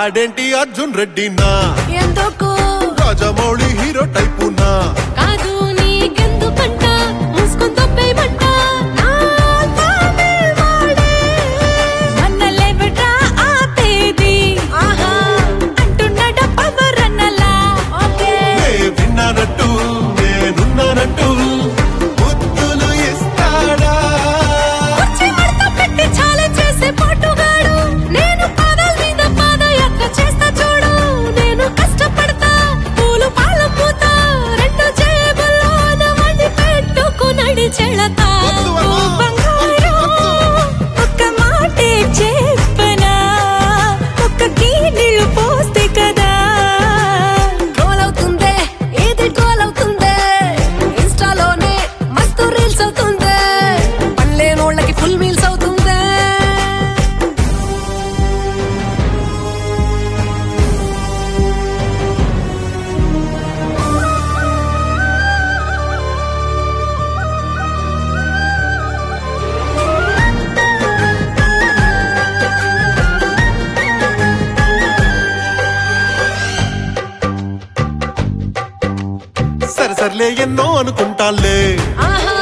ఆడేంటి అర్జున్ రెడ్డి నా ఎందుకు Rajamouli hero type నా కాదు నీకెందుకంట మూసుకొని తప్పేయమంట నా తమిళ్ వాడే. మన్నలేవిడ్రా ఆపేది. ఆహా, అంటున్నాడా పవర్ అన్నలా. ఓకే. నే విన్నానట్టు నేనున్నానట్టు ముద్దులు ఇస్తాడా కుర్చీ మడత పెట్టి ఛాలెంజ్ చేసే పోటుగాడు. నేను పాదాల మీద పాదయాత్ర చేస్తా చూడు. నేను కష్టపడతా, పూలు పాల పూత. రెండు జేబుల్లోన మణి పెట్టుకునడి చెడతా. వద్దు ఓ అమ్మా, బంగారం, ఒక్క మాటే చెప్పనా ఒక్క నీళ్ళు పోస్తే కదా గోల్ అవుతుందే ఏది గోల్ అవుతుందే ఇన్స్టాలోనే మస్తు రీల్స్ అవుతుందే పనిలేనోళ్ళకి ఫుల్ మీల్స్ అవుతుందే సరే సర్లే ఎన్నో అనుకుంటాలే ఆహా